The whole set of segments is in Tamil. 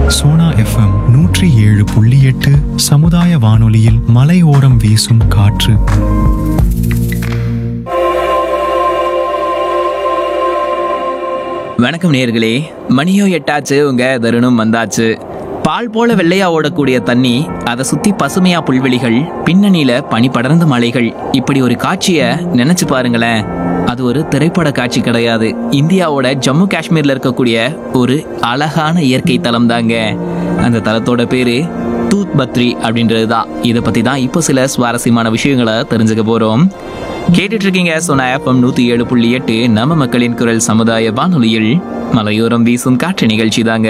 சோனா எஃப்எம் நூற்றி ஏழு புள்ளி எட்டு சமுதாய வானொலியில் மலையோரம் வீசும் காற்று வணக்கம் நேர்களே மணியோ எட்டாச்சு உங்க தருணம் வந்தாச்சு பால் போல வெள்ளையா ஓடக்கூடிய தண்ணி அதை சுத்தி பசுமையா புல்வெளிகள் பின்னணியில பனி படர்ந்த மலைகள் இப்படி ஒரு காட்சிய நினைச்சு பாருங்களேன் அது ஒரு திரைப்பட காட்சி கிடையாது இந்தியாவோட ஜம்மு காஷ்மீர்ல இருக்கக்கூடிய ஒரு அழகான இயற்கை தலம் தாங்க அந்த தலத்தோட பேரு தூத் பத்ரி அப்படின்றது தான் இதை பத்தி தான் இப்போ சில சுவாரஸ்யமான விஷயங்களை தெரிஞ்சுக்க போறோம் கேட்டுட்டு இருக்கீங்க சோனா எஃப்எம் நூத்தி ஏழு புள்ளி எட்டு நம்ம மக்களின் குரல் சமுதாய வானொலியில் மலையோரம் வீசும் காற்று நிகழ்ச்சி தாங்க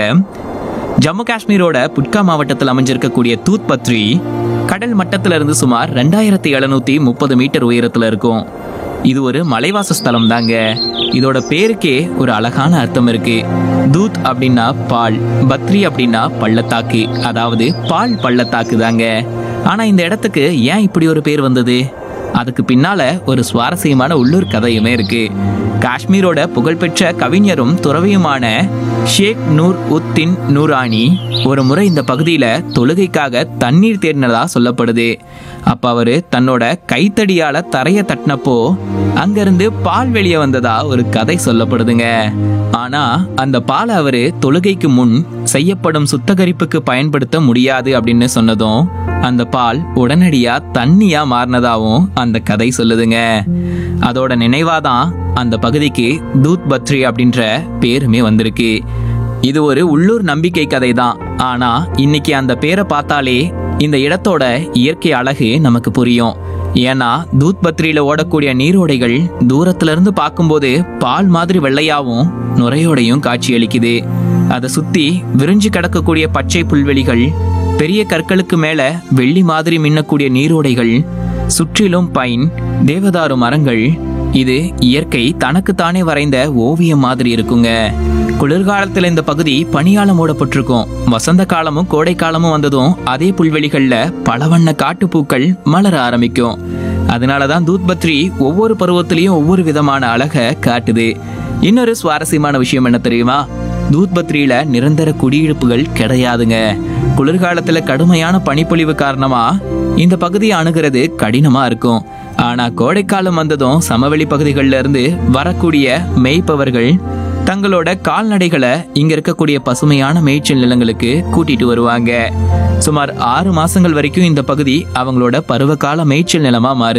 ஜம்மு காஷ்மீரோட புட்கா மாவட்டத்தில் அமைஞ்சிருக்கக்கூடிய தூத் பத்ரி கடல் மட்டத்துல இருந்து சுமார் ரெண்டாயிரத்தி எழுநூத்தி முப்பது மீட்டர் உயரத்துல இருக்கும் இது ஒரு மலைவாச ஸ்தலம் தாங்க இதோட பேருக்கே ஒரு அழகான அர்த்தம் இருக்கு தூத் அப்படின்னா பால் பத்ரி அப்படின்னா பள்ளத்தாக்கு அதாவது பால் பள்ளத்தாக்கு தாங்க ஆனா இந்த இடத்துக்கு ஏன் இப்படி ஒரு பேர் வந்தது அதுக்கு பின்னால ஒரு சுவாரஸ்யமான உள்ளூர் கதையுமே இருக்கு காஷ்மீரோட புகழ்பெற்ற கவிஞரும் துறவியுமான ஷேக் நூர் உத்தின் நூரானி ஒரு முறை இந்த பகுதியில தொழுகைக்காக தண்ணீர் தேடினதா சொல்லப்படுது அப்ப அவரு தன்னோட கைத்தடியால தரைய தட்டினப்போ அங்கிருந்து பால் வெளியே வந்ததா ஒரு கதை சொல்லப்படுதுங்க ஆனா அந்த பாலை அவரு தொழுகைக்கு முன் செய்யப்படும் சுத்தகரிப்புக்கு பயன்படுத்த முடியாது அப்படின்னு சொன்னதும் அந்த பால் உடனடியா தண்ணியா மாறினதாவும் அந்த கதை சொல்லுதுங்க அதோட நினைவாதான் அந்த பகுதிக்கு தூத் பத்ரி அப்படின்ற பேருமே வந்திருக்கு இது ஒரு உள்ளூர் நம்பிக்கை கதை தான் ஆனா இன்னைக்கு அந்த பேரை பார்த்தாலே இந்த இடத்தோட இயற்கை அழகு நமக்கு புரியும் ஏன்னா தூத் பத்ரியில ஓடக்கூடிய நீரோடைகள் தூரத்துல இருந்து பார்க்கும்போது பால் மாதிரி வெள்ளையாவும் நுரையோடையும் காட்சியளிக்குது அதை சுத்தி விரிஞ்சு கிடக்கக்கூடிய பச்சை புல்வெளிகள் பெரிய கற்களுக்கு மேல வெள்ளி மாதிரி மின்னக்கூடிய நீரோடைகள் சுற்றிலும் பைன் தேவதாரு மரங்கள் இது இயற்கை தனக்குத்தானே வரைந்த ஓவியம் மாதிரி இருக்குங்க குளிர்காலத்துல இந்த பகுதி பனியால மூடப்பட்டிருக்கும் வசந்த காலமும் கோடை காலமும் வந்ததும் அதே புல்வெளிகள்ல பல வண்ண காட்டுப்பூக்கள் மலர ஆரம்பிக்கும் அதனாலதான் தூத் பத்ரி ஒவ்வொரு பருவத்திலையும் ஒவ்வொரு விதமான அழக காட்டுது இன்னொரு சுவாரஸ்யமான விஷயம் என்ன தெரியுமா தூத் பத்ரியில நிரந்தர குடியிருப்புகள் கிடையாதுங்க குளிர்காலத்துல கடுமையான பனிப்பொழிவு காரணமா இந்த பகுதியை அணுகிறது கடினமா இருக்கும் ஆனா கோடைக்காலம் வந்ததும் சமவெளி பகுதிகளில் இருந்து வரக்கூடிய மேய்ப்பவர்கள் தங்களோட கால்நடைகளை இங்க இருக்கக்கூடிய பசுமையான மேய்ச்சல் நிலங்களுக்கு கூட்டிட்டு வருவாங்க சுமார் ஆறு மாசங்கள் வரைக்கும் இந்த பகுதி அவங்களோட பருவகால மேய்ச்சல் நிலமா மாறுது